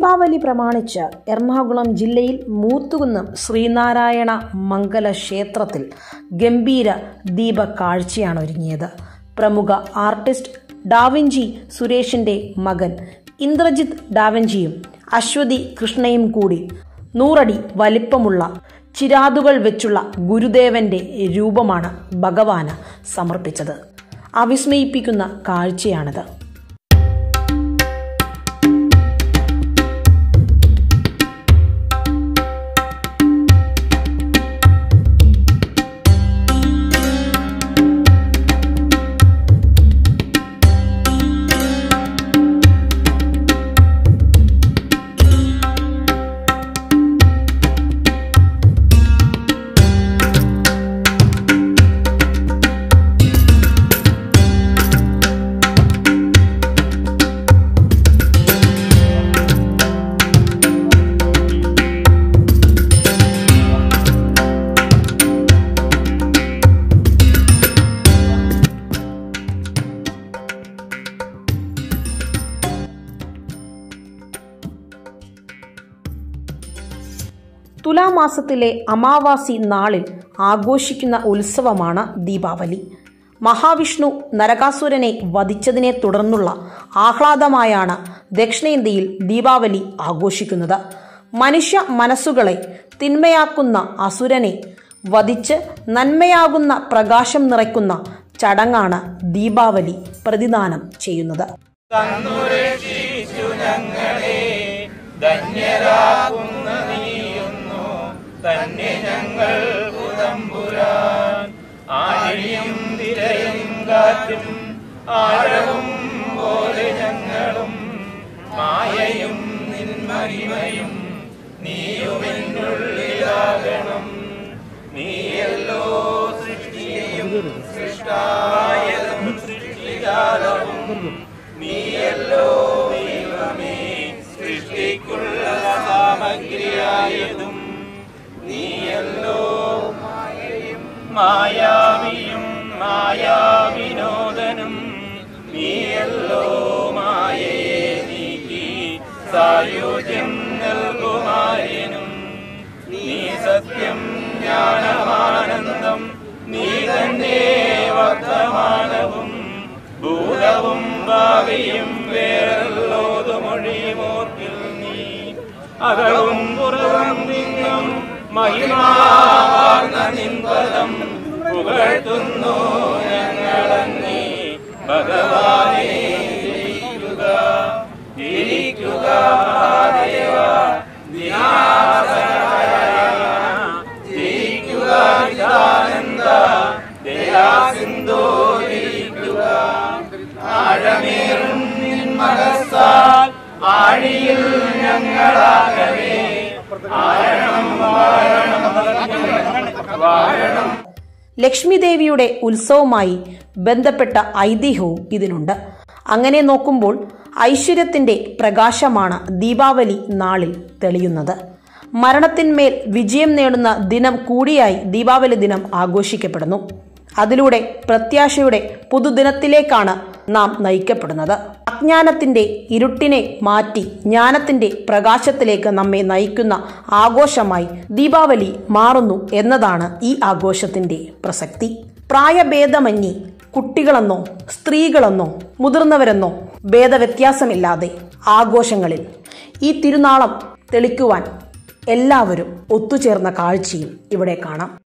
ദീപാവലി പ്രമാണിച്ച് എറണാകുളം ജില്ലയിൽ മൂത്തുകുന്നം ശ്രീനാരായണ മംഗല ക്ഷേത്രത്തിൽ ഗംഭീര ദീപക്കാഴ്ചയാണ് ഒരുങ്ങിയത് പ്രമുഖ ആർട്ടിസ്റ്റ് ഡാവിഞ്ചി സുരേഷിന്റെ മകൻ ഇന്ദ്രജിത്ത് ഡാവിഞ്ചിയും അശ്വതി കൃഷ്ണയും കൂടി നൂറടി വലിപ്പമുള്ള ചിരാതുകൾ വെച്ചുള്ള ഗുരുദേവന്റെ രൂപമാണ് ഭഗവാന് സമർപ്പിച്ചത് അവിസ്മയിപ്പിക്കുന്ന കാഴ്ചയാണിത് തുലാമാസത്തിലെ അമാവാസി നാളിൽ ആഘോഷിക്കുന്ന ഉത്സവമാണ് ദീപാവലി മഹാവിഷ്ണു നരകാസുരനെ വധിച്ചതിനെ തുടർന്നുള്ള ആഹ്ലാദമായാണ് ദക്ഷിണേന്ത്യയിൽ ദീപാവലി ആഘോഷിക്കുന്നത് മനുഷ്യ മനസ്സുകളെ തിന്മയാക്കുന്ന അസുരനെ വധിച്ച് നന്മയാകുന്ന പ്രകാശം നിറയ്ക്കുന്ന ചടങ്ങാണ് ദീപാവലി പ്രതിദാനം ചെയ്യുന്നത് തന്നുരക്ഷിച്ചു ഞങ്ങളെ ധന്യരാകുന്ന നീയുന്നു തന്നെ ഞങ്ങൾ പുതമ്പുരാൻ ആഴിയും തിരയും കാറ്റും ആഴവും പോലെ ഞങ്ങളും മായയും നിന്മഹിമയും നീയുമെന്നുള്ളിലാകണം നീയല്ലോ സൃഷ്ടിയും സൃഷ്ടായതും സൃഷ്ടികാലവും നീയല്ലോ ദൈവമേ സൃഷ്ടിക്കുള്ള സാമഗ്രിയായതും നീയല്ലോ മായാവിയും മായാവിനോദനും നീയല്ലോ മായയെ നീക്കി സായുജ്യം നൽകുമാര്യനും നീ സത്യം ജ്ഞാനമാനന്ദം നീ തന്നെ വർത്തമാനവും ഭൂതവും ഭാവിയും വേറല്ലോതുമൊഴിമോർക്കിൽ നീ അകവും പുറവും നിന്നും മഹിമാർന്ന നിൻപദം പുകഴ്ത്തുന്നു ഞങ്ങളങ്ങേ ഭഗവാനെ ജയിക്കുക ജയിക്കുക ദേവ ജയിക്കുക നിതാനന്ദ ദയാസിന്ധോ ജയിക്കുക ആഴമേറും നിൻ മനസ്സാൽ ആഴിയിൽ ഞങ്ങളാകവേ ആഴണം വാഴണം വാഴണം ലക്ഷ്മി ദേവിയുടെ ഉത്സവമായി ബന്ധപ്പെട്ട ഐതിഹ്യവും ഇതിനുണ്ട് അങ്ങനെ നോക്കുമ്പോൾ ഐശ്വര്യത്തിന്റെ പ്രകാശമാണ് ദീപാവലി നാളിൽ തെളിയുന്നത് മരണത്തിന്മേൽ വിജയം നേടുന്ന ദിനം കൂടിയായി ദീപാവലി ദിനം ആഘോഷിക്കപ്പെടുന്നു അതിലൂടെ പ്രത്യാശയുടെ പുതുദിനത്തിലേക്കാണ് നാം നയിക്കപ്പെടുന്നത് അജ്ഞാനത്തിന്റെ ഇരുട്ടിനെ മാറ്റി ജ്ഞാനത്തിന്റെ പ്രകാശത്തിലേക്ക് നമ്മെ നയിക്കുന്ന ആഘോഷമായി ദീപാവലി മാറുന്നു എന്നതാണ് ഈ ആഘോഷത്തിന്റെ പ്രസക്തി പ്രായഭേദമന്യേ കുട്ടികളെന്നോ സ്ത്രീകളെന്നോ മുതിർന്നവരെന്നോ ഭേദവ്യത്യാസമില്ലാതെ ആഘോഷങ്ങളിൽ ഈ തിരുനാളം തെളിക്കുവാൻ എല്ലാവരും ഒത്തുചേർന്ന കാഴ്ചയും ഇവിടെ കാണാം